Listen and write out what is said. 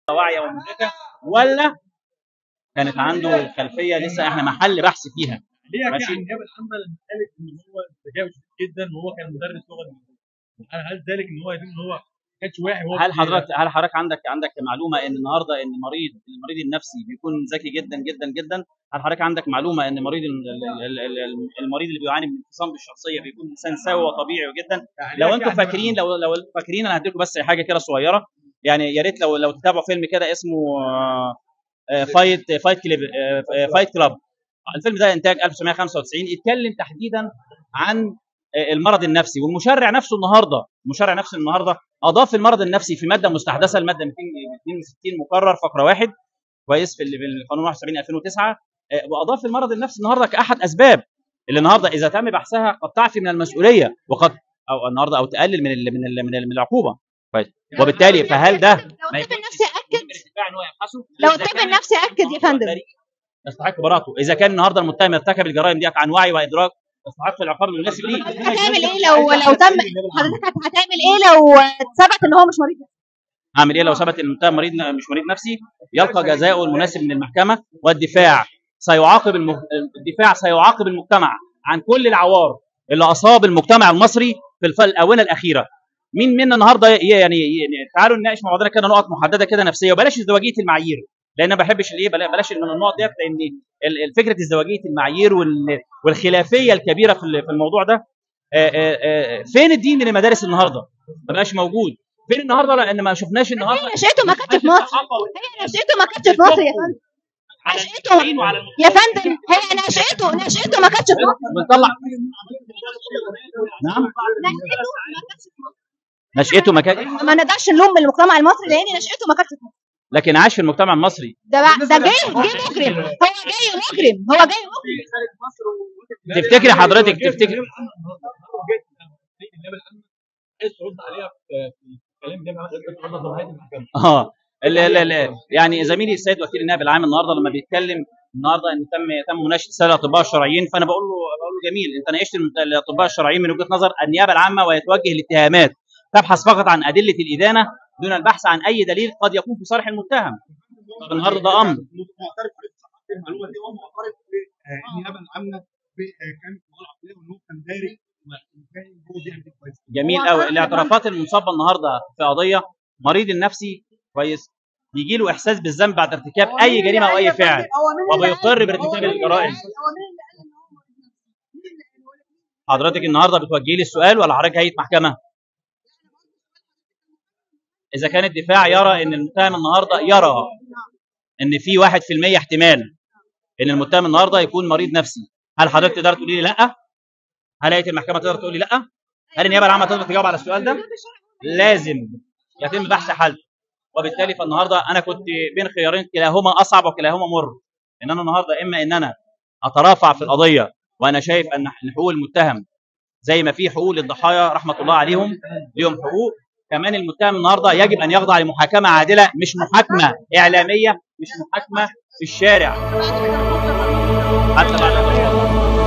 واعيه ومدركه ولا كانت عنده خلفيه لسه احنا محل بحث فيها ليه كان ماشي. النيابه العامه لما قالت ان هو تجاوز جدا وهو كان مدرس لغه انجليزيه هل هل ذلك ان هو يدل ان هو ما كانش واعي وهو هل بي- حضرتك هل حضرتك عندك عندك معلومه ان النهارده ان مريض المريض النفسي بيكون ذكي جدا جدا جدا هل حضرتك عندك معلومه ان مريض ال- ال- ال- ال- المريض اللي بيعاني من انفصام بالشخصيه بيكون انسان سوي وطبيعي جدا يعني لو ليه انتوا يعني فاكرين لو لو انتوا فاكرين انا هديكم بس حاجه كده صغيره يعني يا ريت لو لو تتابعوا فيلم كده اسمه آه، آه، فايت فايت كليب آه، آه، فايت كلاب الفيلم ده انتاج 1995 يتكلم تحديدا عن آه، المرض النفسي والمشرع نفسه النهارده المشرع نفسه النهارده اضاف المرض النفسي في ماده مستحدثه الماده 262 مقرر فقره واحد كويس في ال- في القانون 71 2009 آه، واضاف المرض النفسي النهارده كاحد اسباب اللي النهارده اذا تم بحثها قد تعفي من المسؤوليه وقد او النهارده او تقلل من ال من ال من, ال من العقوبه كويس وبالتالي فهل ده لو ما الطب يكونش النفسي اكد ممكن الدفاع ان هو يبحثه لو إذا الطب كان النفسي اكد يا فندم بريء يستحق براءته اذا كان النهارده المتهم ارتكب الجرائم دي عن وعي وادراك يستحق العقاب المناسب ليه هتعمل ايه لو لو تم حضرتك هت- هتعمل ايه لو ثبت ان هو مش مريض اعمل ايه لو ثبت ان المتهم مريض مش مريض نفسي يلقى جزاؤه المناسب من المحكمه والدفاع سيعاقب الم... الدفاع سيعاقب المجتمع عن كل العوار اللي اصاب المجتمع المصري في الف... الاونه الاخيره مين منا النهارده ي- يعني, يعني تعالوا نناقش مع بعضنا كده نقط محدده كده نفسيه وبلاش ازدواجيه المعايير لان ما بحبش الايه بلا- بلاش من النقط ديت لان ال- ال- فكره ازدواجيه المعايير وال- والخلافيه الكبيره في ال- في الموضوع ده آه، آه، آه، فين الدين من المدارس النهارده؟ ما بقاش موجود فين النهارده لان ما شفناش النهارده هي نشأته ما كانتش في مصر هي نشأته ما كانتش في مصر يا فندم على نشأته المسلمين وعلى يا فندم هي نشأته نشأته ما كانتش في مصر بنطلع نعم نشأته ما كانتش في مصر نشأته ما كان ما نقدرش نلوم المجتمع المصري لان نشأته ما كانتش في مصر لكن عاش في المجتمع المصري ده بقى- ده جاي جاي مجرم هو جاي مجرم هو جاي مجرم تفتكري حضرتك تفتكري النيابه العامه عايز ترد عليها في في كلام النيابه العامه ترد على المحكمه اه لا لا لا يعني زميلي السيد وكيل النائب العام النهارده لما بيتكلم النهارده ان تم تم مناقشه رساله الاطباء الشرعيين فانا بقول له بقول له جميل انت ناقشت المت- الاطباء الشرعيين من وجهه نظر النيابه العامه ويتوجه الاتهامات تبحث فقط عن ادله الادانه دون البحث عن اي دليل قد يكون في صالح المتهم طب النهارده ده امر معترف المعلومه دي هو معترف بالنيابه العامه ب- كانت مغلقه عليه وان هو كان داري وفاهم هو بيعمل ايه كويس جميل هو قوي صح الاعترافات المنصبه النهارده في قضيه مريض النفسي كويس بيجي له احساس بالذنب بعد ارتكاب اي جريمه او اي فعل وبيقر بارتكاب الجرائم حضرتك النهارده بتوجهي لي السؤال ولا حضرتك هيئه محكمه؟ اذا كان الدفاع يرى ان المتهم النهارده يرى ان في 1% احتمال ان المتهم النهارده يكون مريض نفسي هل حضرتك تقدر تقولي لي لا؟ هل هيئه المحكمه تقدر تقول لي لا؟ هل النيابه العامه تقدر تجاوب على السؤال ده؟ لازم يتم بحث حالته وبالتالي فالنهارده انا كنت بين خيارين كلاهما اصعب وكلاهما مر ان انا النهارده اما ان انا اترافع في القضيه وانا شايف ان حقوق المتهم زي ما في حقوق للضحايا رحمه الله عليهم ليهم حقوق كمان المتهم النهارده يجب ان يخضع لمحاكمه عادله مش محاكمه اعلاميه مش محاكمه في الشارع حتى بعد